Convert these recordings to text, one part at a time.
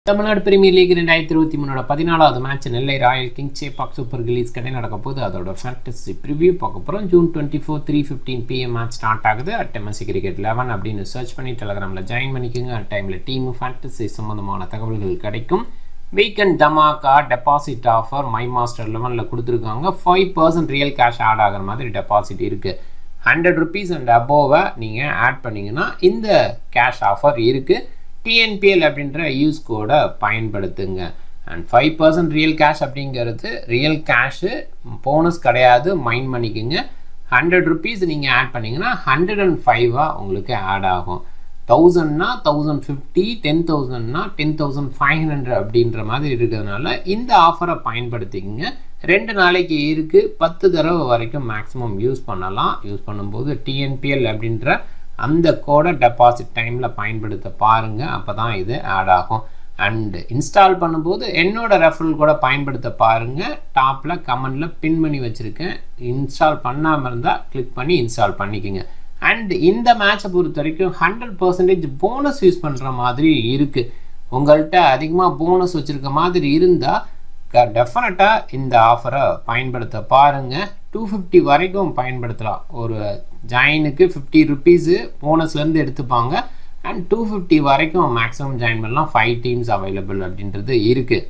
Tamil Nadu premier league ரெண்டாயிரத்தி இருபத்தி மூணோட பதினாலாவது match Nellai royal king Chepauk super gillies கடை நடக்க போது அதோட ஃபேண்டசி ப்ரிவியூ பார்க்க போகிறோம் June twenty four three fifteen PM match start ஆகுது அட் எம்எஸ்சி கிரிக்கெட் லெவன் அப்படின்னு சர்ச் பண்ணி டெலகிராமில் ஜாயின் பண்ணிக்கோங்க அட் டைமில் டீம் ஃபேண்டசி சம்மந்தமான தகவல்கள் கிடைக்கும் வீக்கெண்ட் தமாக்கா டெபாசிட் ஆஃபர் மை மாஸ்டர் லெவனில் கொடுத்துருக்காங்க five percent real cash add ஆகிற மாதிரி டெபாசிட் இருக்குது ஹண்ட்ரட் ருபீஸ் அண்ட் அபோவை நீங்கள் ஆட் பண்ணிங்கன்னா இந்த கேஷ் ஆஃபர் இருக்குது டிஎன்பிஎல் அப்படின்ற யூஸ் கோடை பயன்படுத்துங்க and five percent real cash அப்படிங்கிறது ரியல் கேஷு போனஸ் கிடையாது மைண்ட் பண்ணிக்கோங்க ஹண்ட்ரட் ருபீஸ் நீங்கள் ஆட் பண்ணிங்கன்னா ஹண்ட்ரட் அண்ட் ஃபைவாக உங்களுக்கு ஆட் ஆகும் தௌசண்ட்னா தௌசண்ட் ஃபிஃப்டி டென் தௌசண்ட்னா டென் தௌசண்ட் ஃபைவ் ஹண்ட்ரட் அப்படின்ற மாதிரி இருக்கிறதுனால இந்த ஆஃபரை பயன்படுத்திக்கங்க ரெண்டு நாளைக்கு இருக்குது பத்து தடவை வரைக்கும் மேக்ஸிமம் யூஸ் பண்ணலாம் யூஸ் பண்ணும்போது டிஎன்பிஎல் அப்படின்ற அந்த கோடை டெபாசிட் டைமில் பயன்படுத்த பாருங்கள் அப்போ தான் இது ஆட் ஆகும் அண்டு இன்ஸ்டால் பண்ணும்போது என்னோட ரெஃபரல் கூட பயன்படுத்த பாருங்கள் டாப்பில் கமெண்டில் பின் பண்ணி வச்சுருக்கேன் இன்ஸ்டால் பண்ணாமல் இருந்தால் கிளிக் பண்ணி இன்ஸ்டால் பண்ணிக்கோங்க அண்ட் இந்த மேட்சை பொறுத்த வரைக்கும் ஹண்ட்ரட் பர்சன்டேஜ் போனஸ் யூஸ் பண்ணுற மாதிரி இருக்குது உங்கள்கிட்ட அதிகமாக போனஸ் வச்சுருக்க மாதிரி இருந்தால் டெஃபினட்டாக இந்த ஆஃபரை பயன்படுத்த பாருங்கள் டூ ஃபிஃப்டி வரைக்கும் பயன்படுத்தலாம் ஒரு ஜாயினுக்கு ஃபிஃப்டி ருபீஸு போனஸ்லேருந்து எடுத்துப்பாங்க அண்ட் டூ ஃபிஃப்டி வரைக்கும் மேக்ஸிமம் ஜாயின் பண்ணலாம் ஃபைவ் டீம்ஸ் அவைலபிள் அப்படின்றது இருக்குது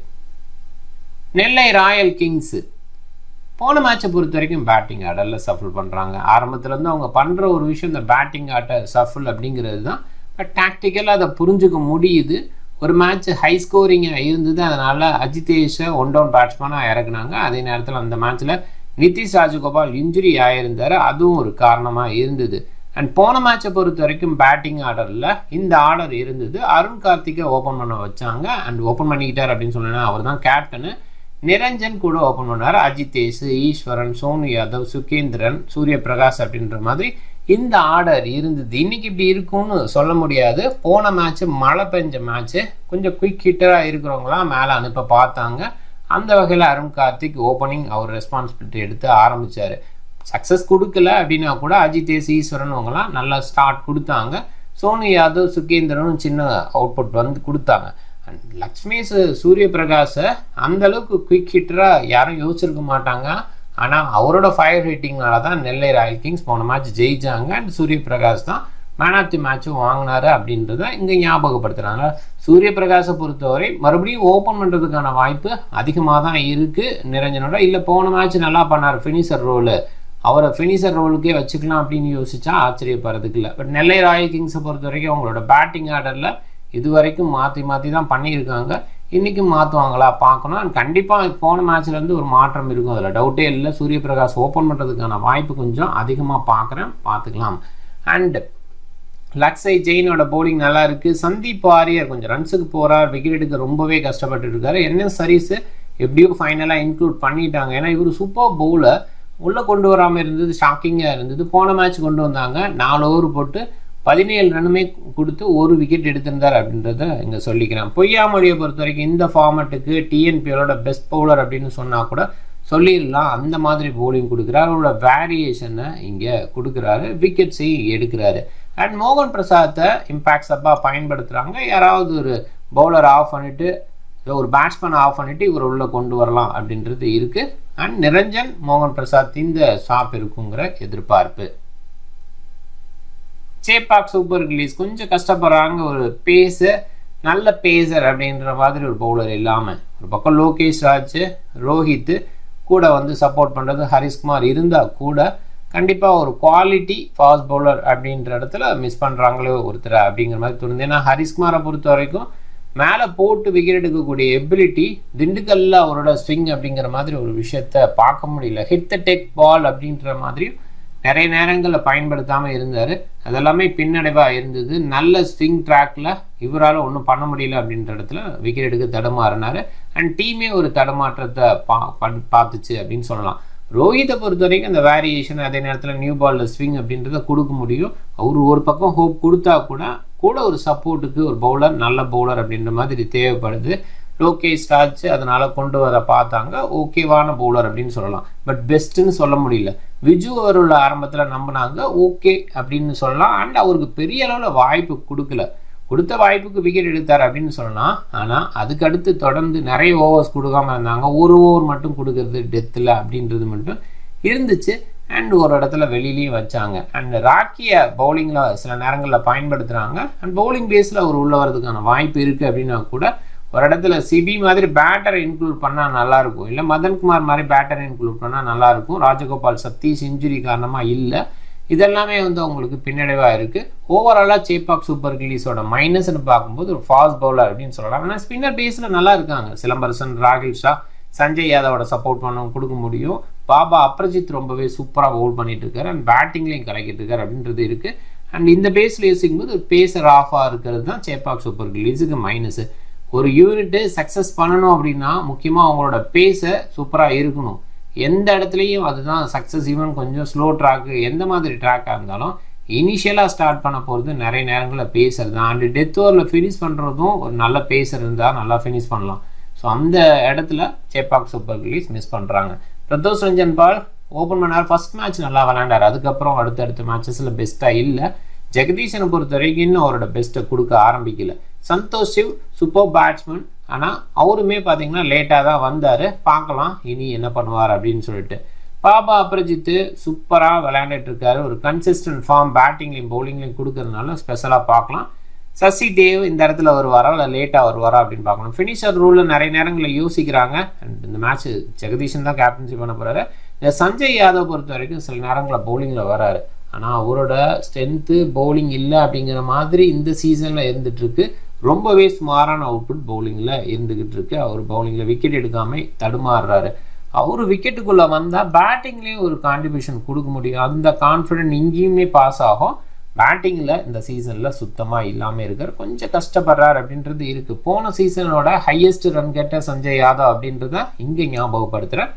நெல்லை ராயல் கிங்ஸு போன மேட்சை பொறுத்த வரைக்கும் பேட்டிங் ஆர்டரில் சஃபிள் பண்ணுறாங்க ஆரம்பத்துலேருந்து அவங்க பண்ணுற ஒரு விஷயம் இந்த பேட்டிங் ஆர்டர் சஃபிள் அப்படிங்கிறது தான் பட் டாக்டிக்கலாக அதை புரிஞ்சுக்க முடியுது ஒரு மேட்ச் ஹை ஸ்கோரிங்காக இருந்தது அதனால் அஜிதேஷை ஒன் டவுன் பேட்ஸ்மேனாக இறக்குனாங்க அதே நேரத்தில் அந்த மேட்ச்சில் நிதிஷ் ராஜகோபால் இன்ஜுரி ஆகியிருந்தார் அதுவும் ஒரு காரணமாக இருந்தது அண்ட் போன மேட்சை பொறுத்த வரைக்கும் பேட்டிங் ஆர்டரில் இந்த ஆர்டர் இருந்தது அருண் கார்த்திகை ஓப்பன் பண்ண வச்சாங்க அண்ட் ஓப்பன் பண்ணிக்கிட்டார் அப்படின்னு சொன்னா அவர் தான் கேப்டனு நிரஞ்சன் கூட ஓப்பன் பண்ணார் அஜிதேஷ் ஈஸ்வரன் சோனு யாதவ் சுகேந்திரன் சூரிய பிரகாஷ் அப்படின்ற மாதிரி இந்த ஆர்டர் இருந்தது இன்னைக்கு இப்படி இருக்கும்னு சொல்ல முடியாது போன மேட்ச் மழை பெஞ்ச மேட்ச்சு கொஞ்சம் குயிக் ஹிட்டராக இருக்கிறவங்களாம் மேலே அனுப்ப பார்த்தாங்க அந்த வகையில் அருண் கார்த்திக் ஓப்பனிங் அவர் ரெஸ்பான்சிபிலிட்டி எடுத்து ஆரம்பித்தார் சக்ஸஸ் கொடுக்கல அப்படின்னா கூட அஜிதேஷ் ஈஸ்வரன் அவங்களாம் நல்லா ஸ்டார்ட் கொடுத்தாங்க சோனு யாதவ் சுகேந்திரனும் சின்ன அவுட்புட் வந்து கொடுத்தாங்க அண்ட் லக்ஷ்மி சூரிய பிரகாஷை அந்தளவுக்கு குயிக் ஹிட்டராக யாரும் யோசிச்சிருக்க மாட்டாங்க ஆனால் அவரோட ஃபயர் ஹிட்டிங்னால தான் நெல்லை ராயல் கிங்ஸ் போன மேட்ச் ஜெயிச்சாங்க அண்ட் சூரிய பிரகாஷ் தான் மேன் ஆஃப் தி மேட்சும் வாங்கினாரு அப்படின்றத இங்கே ஞாபகப்படுத்துகிறாங்க சூரிய பிரகாஷை பொறுத்தவரை மறுபடியும் ஓப்பன் பண்ணுறதுக்கான வாய்ப்பு அதிகமாக தான் இருக்குது நிரஞ்சனோட இல்லை போன மேட்ச் நல்லா பண்ணார் ஃபினிஷர் ரோலு அவரை ஃபினிஷர் ரோலுக்கே வச்சுக்கலாம் அப்படின்னு யோசிச்சா ஆச்சரியப்படுறதுக்கு இல்லை பட் நெல்லை ராயல் கிங்ஸை பொறுத்த வரைக்கும் அவங்களோட பேட்டிங் ஆர்டரில் இது வரைக்கும் மாற்றி மாற்றி தான் பண்ணியிருக்காங்க இன்றைக்கும் மாற்றுவாங்களா பார்க்கணும் அண்ட் கண்டிப்பாக போன மேட்ச்லேருந்து ஒரு மாற்றம் இருக்கும் அதில் டவுட்டே இல்லை சூரிய பிரகாஷ் ஓப்பன் பண்ணுறதுக்கான வாய்ப்பு கொஞ்சம் அதிகமாக பார்க்குறேன் பார்த்துக்கலாம் அண்ட் லக்ஸை ஜெயினோட போலிங் நல்லா இருக்குது சந்தீப் வாரியர் கொஞ்சம் ரன்ஸுக்கு போகிறார் விக்கெட் எடுக்க ரொம்பவே கஷ்டப்பட்டு இருக்காரு என்ன சரீஸ் எப்படியோ ஃபைனலாக இன்க்ளூட் பண்ணிட்டாங்க ஏன்னா இவர் சூப்பர் பவுலர் உள்ளே கொண்டு வராமல் இருந்தது ஷாக்கிங்காக இருந்தது போன மேட்ச் கொண்டு வந்தாங்க நாலு ஓவர் போட்டு பதினேழு ரன்னுமே கொடுத்து ஒரு விக்கெட் எடுத்திருந்தார் அப்படின்றத இங்கே சொல்லிக்கிறேன் பொய்யாமொழியை பொறுத்த வரைக்கும் இந்த ஃபார்மேட்டுக்கு டிஎன்பிஎலோட பெஸ்ட் பவுலர் அப்படின்னு சொன்னால் கூட சொல்லிடலாம் அந்த மாதிரி போலிங் கொடுக்குறாரு அவரோட வேரியேஷனை இங்கே கொடுக்குறாரு விக்கெட்ஸையும் எடுக்கிறாரு அண்ட் மோகன் பிரசாத்தை இம்பேக்ட் சப்பாக பயன்படுத்துகிறாங்க யாராவது ஒரு பவுலர் ஆஃப் பண்ணிவிட்டு ஒரு பேட்ஸ்மேன் ஆஃப் பண்ணிவிட்டு இவர் உள்ளே கொண்டு வரலாம் அப்படின்றது இருக்குது அண்ட் நிரஞ்சன் மோகன் பிரசாத் இந்த ஷாப் இருக்குங்கிற எதிர்பார்ப்பு சேப்பாக் சூப்பர் கிலீஸ் கொஞ்சம் கஷ்டப்படுறாங்க ஒரு பேஸு நல்ல பேசர் அப்படின்ற மாதிரி ஒரு பவுலர் இல்லாமல் ஒரு பக்கம் லோகேஷ் ராஜ் ரோஹித் கூட வந்து சப்போர்ட் பண்ணுறது ஹரிஷ்குமார் இருந்தால் கூட கண்டிப்பாக ஒரு குவாலிட்டி ஃபாஸ்ட் பவுலர் அப்படின்ற இடத்துல மிஸ் பண்ணுறாங்களோ ஒருத்தர் அப்படிங்கிற மாதிரி தோணுது ஏன்னா ஹரிஷ்குமாரை பொறுத்த வரைக்கும் மேலே போட்டு விக்கெட் எடுக்கக்கூடிய எபிலிட்டி திண்டுக்கல்ல அவரோட ஸ்விங் அப்படிங்கிற மாதிரி ஒரு விஷயத்த பார்க்க முடியல ஹிட் த டெக் பால் அப்படின்ற மாதிரி நிறைய நேரங்களில் பயன்படுத்தாமல் இருந்தார் அதெல்லாமே பின்னடைவாக இருந்தது நல்ல ஸ்விங் ட்ராக்ல இவரால் ஒன்றும் பண்ண முடியல அப்படின்ற இடத்துல விக்கெட் எடுக்க தடுமாறினார் அண்ட் டீமே ஒரு தடுமாற்றத்தை பா பார்த்துச்சு அப்படின்னு சொல்லலாம் ரோஹித்தை பொறுத்த வரைக்கும் அந்த வேரியேஷன் அதே நேரத்தில் நியூ பாலில் ஸ்விங் அப்படின்றத கொடுக்க முடியும் அவர் ஒரு பக்கம் ஹோப் கொடுத்தா கூட கூட ஒரு சப்போர்ட்டுக்கு ஒரு பவுலர் நல்ல பவுலர் அப்படின்ற மாதிரி தேவைப்படுது லோகேஷ் ராஜ் அதனால் கொண்டு வர பார்த்தாங்க ஓகேவான பவுலர் அப்படின்னு சொல்லலாம் பட் பெஸ்ட்டுன்னு சொல்ல முடியல விஜு அவருள்ள ஆரம்பத்தில் நம்பினாங்க ஓகே அப்படின்னு சொல்லலாம் அண்ட் அவருக்கு பெரிய அளவில் வாய்ப்பு கொடுக்கல கொடுத்த வாய்ப்புக்கு விக்கெட் எடுத்தார் அப்படின்னு சொல்லலாம் ஆனால் அதுக்கு அடுத்து தொடர்ந்து நிறைய ஓவர்ஸ் கொடுக்காம இருந்தாங்க ஒரு ஓவர் மட்டும் கொடுக்கறது டெத்தில் அப்படின்றது மட்டும் இருந்துச்சு அண்ட் ஒரு இடத்துல வெளியிலையும் வச்சாங்க அண்ட் ராக்கிய பவுலிங்கில் சில நேரங்களில் பயன்படுத்துகிறாங்க அண்ட் பவுலிங் பேஸில் அவர் உள்ள வரதுக்கான வாய்ப்பு இருக்குது அப்படின்னா கூட ஒரு இடத்துல சிபி மாதிரி பேட்டரை இன்க்ளூட் பண்ணால் நல்லாயிருக்கும் இல்லை மதன்குமார் மாதிரி பேட்டரை இன்க்ளூட் பண்ணால் நல்லாயிருக்கும் ராஜகோபால் சத்தீஷ் இன்ஜுரி காரணமாக இல்லை இதெல்லாமே வந்து அவங்களுக்கு பின்னடைவாக இருக்குது ஓவராலாக சேப்பாக் சூப்பர் கில்லீஸோட மைனஸ்னு பார்க்கும்போது ஒரு ஃபாஸ்ட் பவுலர் அப்படின்னு சொல்லலாம் ஆனால் ஸ்பின்னர் பேஸில் நல்லா இருக்காங்க சிலம்பரசன் ராகில் ஷா சஞ்சய் யாதவோட சப்போர்ட் பண்ண கொடுக்க முடியும் பாபா அப்ரஜித் ரொம்பவே சூப்பராக பவுல் பண்ணிட்டு இருக்காரு அண்ட் பேட்டிங்லேயும் கலக்கிட்டு இருக்காரு அப்படின்றது இருக்குது அண்ட் இந்த பேஸில் யோசிக்கும்போது ஒரு பேசர் ஆஃபாக இருக்கிறது தான் சேப்பாக் சூப்பர் கில்லீஸுக்கு மைனஸு ஒரு யூனிட்டு சக்ஸஸ் பண்ணணும் அப்படின்னா முக்கியமாக அவங்களோட பேஸை சூப்பராக இருக்கணும் எந்த இடத்துலையும் அதுதான் சக்ஸஸ் ஈவன் கொஞ்சம் ஸ்லோ ட்ராக்கு எந்த மாதிரி ட்ராக்காக இருந்தாலும் இனிஷியலாக ஸ்டார்ட் பண்ண போகிறது நிறைய நேரங்களில் பேசுறது தான் அண்டு டெத் ஓவரில் ஃபினிஷ் பண்ணுறதும் ஒரு நல்ல பேசர் இருந்தால் நல்லா ஃபினிஷ் பண்ணலாம் ஸோ அந்த இடத்துல சேப்பாக் சூப்பர் கில்லீஸ் மிஸ் பண்ணுறாங்க பிரதோஷ் ரஞ்சன் பால் ஓப்பன் பண்ணார் ஃபர்ஸ்ட் மேட்ச் நல்லா விளையாண்டார் அதுக்கப்புறம் அடுத்தடுத்த மேட்சஸில் பெஸ்ட்டாக இல்லை ஜெகதீஷனை பொறுத்த வரைக்கும் இன்னும் அவரோட பெஸ்ட்டை கொடுக்க ஆரம்பிக்கல சந்தோஷ் சிவ் சூப்பர் பேட்ஸ்மேன் ஆனால் அவருமே பார்த்தீங்கன்னா லேட்டாக தான் வந்தார் பார்க்கலாம் இனி என்ன பண்ணுவார் அப்படின்னு சொல்லிட்டு பாபா அப்ரஜித்து சூப்பராக விளையாண்டுட்டு இருக்காரு ஒரு கன்சிஸ்டன்ட் ஃபார்ம் பேட்டிங்லையும் பவுலிங்லையும் கொடுக்கறதுனால ஸ்பெஷலாக பார்க்கலாம் சசி தேவ் இந்த இடத்துல வருவாரா இல்லை லேட்டாக வருவாரா அப்படின்னு பார்க்கணும் ஃபினிஷர் ரூலில் நிறைய நேரங்களில் யோசிக்கிறாங்க அண்ட் இந்த மேட்ச் ஜெகதீஷன் தான் கேப்டன்சி பண்ண போகிறாரு இந்த சஞ்சய் யாதவ் பொறுத்த வரைக்கும் சில நேரங்களில் பவுலிங்கில் வராரு ஆனால் அவரோட ஸ்ட்ரென்த்து பவுலிங் இல்லை அப்படிங்கிற மாதிரி இந்த சீசனில் இருந்துட்டு இருக்கு ரொம்பவே சுமாரான அவுட்புட் பவுலிங்கில் இருந்துக்கிட்டு இருக்கு அவர் பவுலிங்கில் விக்கெட் எடுக்காமல் தடுமாறுறாரு அவர் விக்கெட்டுக்குள்ளே வந்தால் பேட்டிங்லேயும் ஒரு கான்ட்ரிபியூஷன் கொடுக்க முடியும் அந்த கான்ஃபிடென்ட் இங்கேயுமே பாஸ் ஆகும் பேட்டிங்கில் இந்த சீசனில் சுத்தமாக இல்லாமல் இருக்கார் கொஞ்சம் கஷ்டப்படுறார் அப்படின்றது இருக்குது போன சீசனோட ஹையஸ்ட் ரன் கேட்ட சஞ்சய் யாதவ் அப்படின்றத இங்கே ஞாபகப்படுத்துகிறேன்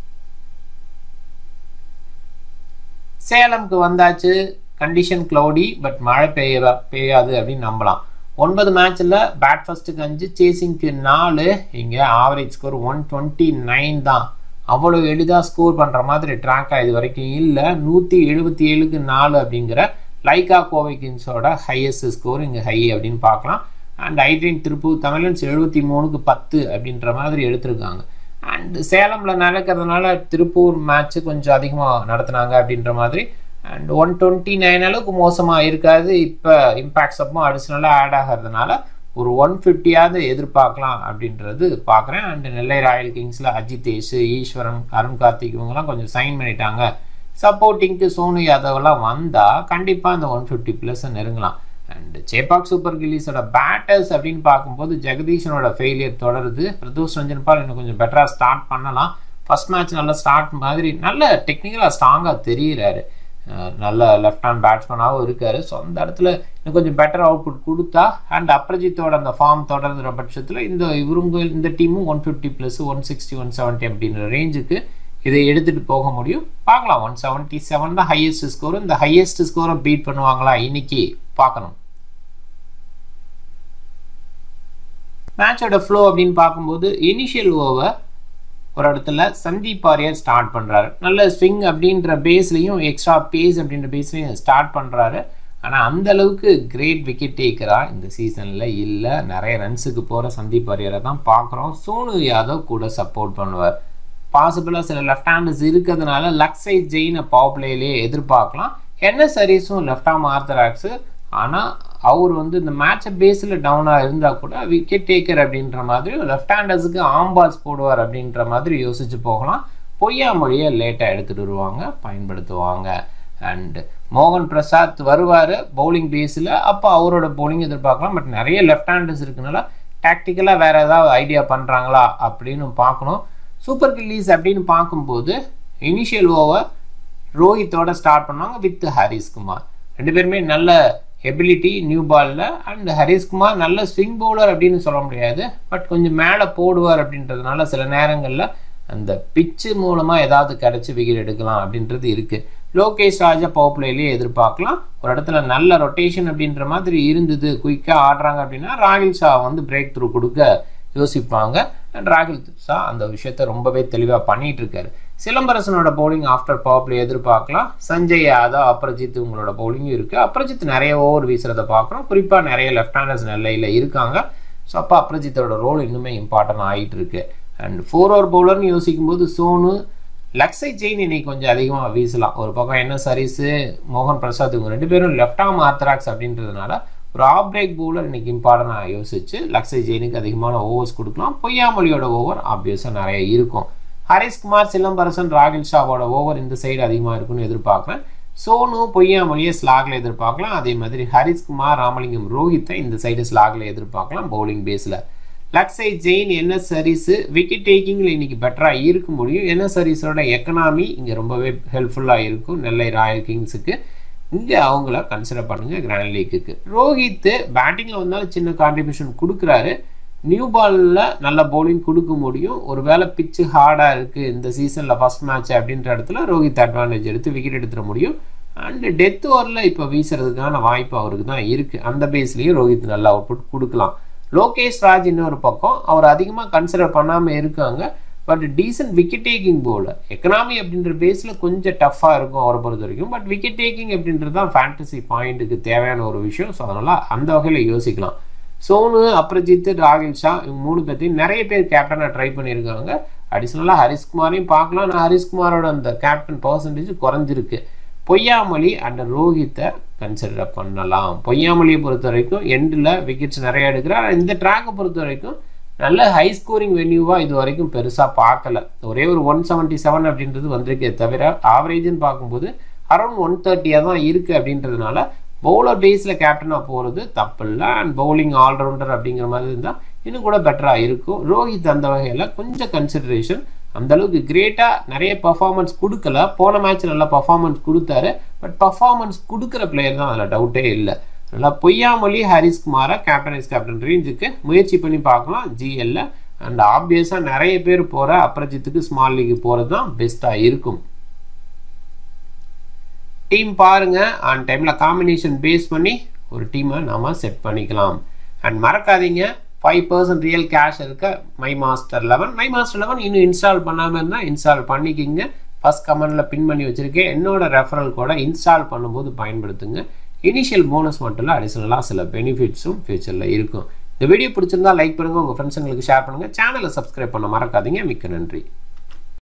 சேலம்க்கு வந்தாச்சு கண்டிஷன் க்ளௌடி பட் மழை பெய்ய பெய்யாது அப்படின்னு நம்பலாம் ஒன்பது மேட்ச்சில் பேட் ஃபஸ்ட்டுக்கு அஞ்சு சேசிங்க்கு நாலு இங்கே average score one twenty nine தான் அவ்வளோ எளிதாக ஸ்கோர் பண்ணுற மாதிரி ட்ராக்காக இது வரைக்கும் இல்லை நூற்றி எழுபத்தி ஏழுக்கு நாலு அப்படிங்கிற லைகா கோவைக்கின்ஸோட ஹையஸ்ட் ஸ்கோர் இங்கே ஹை அப்படின்னு பார்க்கலாம் அண்ட் ஐட்ரின் திருப்பூர் தமிழன்ஸ் எழுபத்தி மூணுக்கு பத்து அப்படின்ற மாதிரி எடுத்திருக்காங்க அண்ட் சேலமில் நடக்கிறதுனால திருப்பூர் மேட்ச்சு கொஞ்சம் அதிகமாக நடத்துனாங்க அப்படின்ற மாதிரி அண்ட் ஒன் டுவெண்ட்டி நைன் அளவுக்கு மோசமாக இருக்காது இப்போ இம்பேக்ட் அப்போ அடிஷ்னலாக ஆட் ஆகிறதுனால ஒரு ஒன் ஃபிஃப்டியாவது எதிர்பார்க்கலாம் அப்படின்றது பார்க்குறேன் அண்ட் நெல்லை ராயல் கிங்ஸில் அஜிதேஷ் ஈஸ்வரன் அருண் கார்த்திக் இவங்கெல்லாம் கொஞ்சம் சைன் பண்ணிட்டாங்க சப்போர்ட்டிங்க்கு சோனு யாதவெல்லாம் வந்தால் கண்டிப்பாக அந்த ஒன் ஃபிஃப்டி ப்ளஸ் நெருங்கலாம் அண்ட் சேப்பாக் சூப்பர் கில்லிஸோட பேட்டர்ஸ் அப்படின்னு பார்க்கும்போது ஜெகதீஷனோட ஃபெயிலியர் தொடருது பிரதோஷ் ரஞ்சன் பால் இன்னும் கொஞ்சம் பெட்டராக ஸ்டார்ட் பண்ணலாம் ஃபர்ஸ்ட் மேட்ச் நல்ல ஸ்டார்ட் மாதிரி நல்ல டெக்னிக்கலாக ஸ்ட்ராங்காக தெரிகிறாரு நல்ல லெஃப்ட் ஹேண்ட் பேட்ஸ்மேனாகவும் இருக்கார் ஸோ அந்த இடத்துல இன்னும் கொஞ்சம் பெட்டர் அவுட்புட் கொடுத்தா அண்ட் அப்ரஜித்தோட அந்த ஃபார்ம் தொடர்கிற பட்சத்தில் இந்த இவருங்க இந்த டீமும் one fifty plus one sixty one seventy அப்படின்ற ரேஞ்சுக்கு இதை எடுத்துகிட்டு போக முடியும் பார்க்கலாம் ஒன் செவன்ட்டி செவன் தான் ஹையஸ்ட் ஸ்கோர் இந்த ஹையஸ்ட் ஸ்கோரை பீட் பண்ணுவாங்களா இன்னைக்கு பார்க்கணும் மேட்சோட ஃப்ளோ அப்படின்னு பார்க்கும்போது இனிஷியல் ஓவர் ஒரு இடத்துல சந்தீப் ஆரியர் ஸ்டார்ட் பண்ணுறாரு நல்ல ஸ்விங் அப்படின்ற பேஸ்லையும் எக்ஸ்ட்ரா பேஸ் அப்படின்ற பேஸ்லையும் ஸ்டார்ட் பண்ணுறாரு ஆனால் அந்த அளவுக்கு கிரேட் விக்கெட் டேக்கராக இந்த சீசனில் இல்லை நிறைய ரன்ஸுக்கு போகிற சந்தீப் ஆரியரை தான் பார்க்குறோம் சோனு யாதவ் கூட சப்போர்ட் பண்ணுவார் பாசிபிளாக சில லெஃப்ட் ஹேண்டர்ஸ் இருக்கிறதுனால லக் சைட் ஜெயினை பவர் பிளேலேயே எதிர்பார்க்கலாம் என்ன சர்வீஸும் லெஃப்ட் ஆம் ஆர்த்தராக்ஸு ஆனால் அவர் வந்து இந்த மேட்சை பேஸில் டவுனாக இருந்தால் கூட விக்கெட் டேக்கர் அப்படின்ற மாதிரி லெஃப்ட் ஹேண்டர்ஸுக்கு ஆம்பால்ஸ் போடுவார் அப்படின்ற மாதிரி யோசிச்சு போகலாம் பொய்யா மொழியை லேட்டாக எடுத்துகிட்டு வருவாங்க பயன்படுத்துவாங்க அண்ட் மோகன் பிரசாத் வருவார் பவுலிங் பேஸில் அப்போ அவரோட பவுலிங் எதிர்பார்க்கலாம் பட் நிறைய லெஃப்ட் ஹேண்டர்ஸ் இருக்குனால டாக்டிக்கலாக வேறு ஏதாவது ஐடியா பண்ணுறாங்களா அப்படின்னு பார்க்கணும் சூப்பர் கில்லீஸ் அப்படின்னு பார்க்கும்போது இனிஷியல் ஓவர் ரோஹித்தோட ஸ்டார்ட் பண்ணுவாங்க வித் ஹரிஸ்குமார் ரெண்டு பேருமே நல்ல எபிலிட்டி நியூ பாலில் அண்ட் ஹரிஸ்குமார் நல்ல ஸ்விங் பவுலர் அப்படின்னு சொல்ல முடியாது பட் கொஞ்சம் மேலே போடுவார் அப்படின்றதுனால சில நேரங்களில் அந்த பிச்சு மூலமாக ஏதாவது கிடச்சி விக்கெட் எடுக்கலாம் அப்படின்றது இருக்குது லோகேஷ் ராஜா பவர் பிளேலேயே எதிர்பார்க்கலாம் ஒரு இடத்துல நல்ல ரொட்டேஷன் அப்படின்ற மாதிரி இருந்தது குயிக்காக ஆடுறாங்க அப்படின்னா ராகில் ஷா வந்து பிரேக் த்ரூ கொடுக்க யோசிப்பாங்க அண்ட் ராகுல் ஷா அந்த விஷயத்த ரொம்பவே தெளிவாக பண்ணிட்டு இருக்காரு சிலம்பரசனோட பவுலிங் ஆஃப்டர் பவர் பிளே எதிர்பார்க்கலாம் சஞ்சய் யாதவ் அப்ரஜித் உங்களோட பவுலிங்கும் இருக்குது அப்ரஜித் நிறைய ஓவர் வீசுறதை பார்க்குறோம் குறிப்பாக நிறைய லெஃப்ட் ஹேண்டர்ஸ் நெல்லையில் இருக்காங்க ஸோ அப்போ அப்ரஜித்தோட ரோல் இன்னுமே இம்பார்ட்டன்ட் ஆகிட்டு இருக்கு அண்ட் ஃபோர் ஓவர் பவுலர்னு யோசிக்கும் போது சோனு லக்ஸை ஜெயின் இன்னைக்கு கொஞ்சம் அதிகமாக வீசலாம் ஒரு பக்கம் என்ன சரீஸு மோகன் பிரசாத் இவங்க ரெண்டு பேரும் லெஃப்ட் ஆம் ஆர்த்தராக்ஸ் அப்படின்றதுனால ஒரு ஆஃப் பிரேக் பவுலர் இன்னைக்கு இம்பார்ட்டனாக யோசிச்சு லக்ஸை ஜெயினுக்கு அதிகமான ஓவர்ஸ் கொடுக்கலாம் பொய்யாமொழியோட ஓவர் ஆப்வியஸாக நிறைய இருக்கும் ஹரிஸ்குமார் சிலம்பரசன் ராகில் ஷாவோட ஓவர் இந்த சைடு அதிகமாக இருக்கும்னு எதிர்பார்க்குறேன் சோனு பொய்யாமொழியை ஸ்லாக்ல எதிர்பார்க்கலாம் அதே மாதிரி ஹரிஸ்குமார் ராமலிங்கம் ரோஹித்தை இந்த சைடு ஸ்லாக்ல எதிர்பார்க்கலாம் பவுலிங் பேஸில் லக்ஸை ஜெயின் என்ன சரீஸு விக்கெட் டேக்கிங்கில் இன்னைக்கு பெட்டராக இருக்க முடியும் என்ன சரீஸோட எக்கனாமி இங்கே ரொம்பவே ஹெல்ப்ஃபுல்லாக இருக்கும் நெல்லை ராயல் கிங்ஸுக்கு இங்கே அவங்கள கன்சிடர் பண்ணுங்கள் கிராண்ட் லீக்குக்கு ரோஹித் பேட்டிங்கில் வந்தாலும் சின்ன கான்ட்ரிபியூஷன் கொடுக்குறாரு நியூ பாலில் நல்ல பவுலிங் கொடுக்க முடியும் ஒரு வேளை பிச்சு ஹார்டாக இருக்குது இந்த சீசனில் ஃபஸ்ட் மேட்ச் அப்படின்ற இடத்துல ரோஹித் அட்வான்டேஜ் எடுத்து விக்கெட் எடுத்துட முடியும் அண்டு டெத் ஓவரில் இப்போ வீசுறதுக்கான வாய்ப்பு அவருக்கு தான் இருக்குது அந்த பேஸ்லேயும் ரோஹித் நல்ல அவுட்புட் கொடுக்கலாம் லோகேஷ் ராஜ் இன்னொரு பக்கம் அவர் அதிகமாக கன்சிடர் பண்ணாமல் இருக்காங்க பட் டீசன்ட் விக்கெட் டேக்கிங் போல எக்கனாமி அப்படின்ற பேஸில் கொஞ்சம் டஃப்பாக இருக்கும் அவரை பொறுத்த வரைக்கும் பட் விக்கெட் டேக்கிங் அப்படின்றது தான் ஃபேண்டசி பாயிண்ட்டுக்கு தேவையான ஒரு விஷயம் ஸோ அதனால் அந்த வகையில் யோசிக்கலாம் சோனு அப்ரஜித் ராகில் ஷா இவங்க மூணு பேர்த்தையும் நிறைய பேர் கேப்டனாக ட்ரை பண்ணியிருக்காங்க அடிஷ்னலாக ஹரிஸ்குமாரையும் பார்க்கலாம் ஆனால் ஹரிஸ்குமாரோட அந்த கேப்டன் பர்சன்டேஜ் குறைஞ்சிருக்கு பொய்யாமொழி அண்ட் ரோஹித்தை கன்சிடர் பண்ணலாம் பொய்யாமொழியை பொறுத்த வரைக்கும் எண்டில் விக்கெட்ஸ் நிறைய எடுக்கிறார் இந்த ட்ராக்கை பொறுத்த வரைக்கும் நல்ல ஹை ஸ்கோரிங் வென்யூவாக இது வரைக்கும் பெருசாக பார்க்கல ஒரே ஒரு ஒன் செவன்ட்டி செவன் அப்படின்றது வந்திருக்கே தவிர ஆவரேஜ்னு பார்க்கும்போது அரௌண்ட் ஒன் தேர்ட்டியாக தான் இருக்குது அப்படின்றதுனால பவுலர் பேஸில் கேப்டனாக போகிறது தப்பு இல்லை அண்ட் பவுலிங் ஆல்ரவுண்டர் அப்படிங்கிற மாதிரி இருந்தால் இன்னும் கூட பெட்டராக இருக்கும் ரோஹித் அந்த வகையில் கொஞ்சம் கன்சிடரேஷன் அந்த அளவுக்கு கிரேட்டாக நிறைய பர்ஃபார்மன்ஸ் கொடுக்கல போன மேட்ச் நல்லா பர்ஃபார்மன்ஸ் கொடுத்தாரு பட் பர்ஃபார்மன்ஸ் கொடுக்குற பிளேயர் தான் அதில் டவுட்டே இல்லை நல்லா பொய்யாமொழி ஹரிஸ்குமாரை கேப்டன் வைஸ் கேப்டன் ரேஞ்சுக்கு முயற்சி பண்ணி பார்க்கலாம் ஜிஎல்ல அண்ட் ஆப்வியஸாக நிறைய பேர் போகிற அப்ரஜித்துக்கு ஸ்மால் லீக் போகிறது தான் பெஸ்ட்டாக இருக்கும் டீம் பாருங்க ஆன் டைமில் காம்பினேஷன் பேஸ் பண்ணி ஒரு டீமை நாம செட் பண்ணிக்கலாம் அண்ட் மறக்காதீங்க ஃபைவ் பர்சன்ட் ரியல் கேஷ் இருக்க my master eleven my master eleven இன்னும் இன்ஸ்டால் பண்ணாமல் இருந்தால் இன்ஸ்டால் பண்ணிக்கிங்க ஃபஸ்ட் கமெண்டில் பின் பண்ணி வச்சுருக்கேன் என்னோட ரெஃபரல் கூட இன்ஸ்டால் பண்ணும்போது பயன்படுத்துங்க இனிஷியல் போனஸ் மட்டும் இல்லை அடிஷனலாக சில பெனிஃபிட்ஸும் ஃபியூச்சரில் இருக்கும் இந்த வீடியோ பிடிச்சிருந்தா லைக் பண்ணுங்கள் உங்கள் ஃப்ரெண்ட்ஸுங்களுக்கு ஷேர் பண்ணுங்கள் சேனலை சப்ஸ்கிரைப் பண்ண மறக்காதீங்க மிக்க நன்றி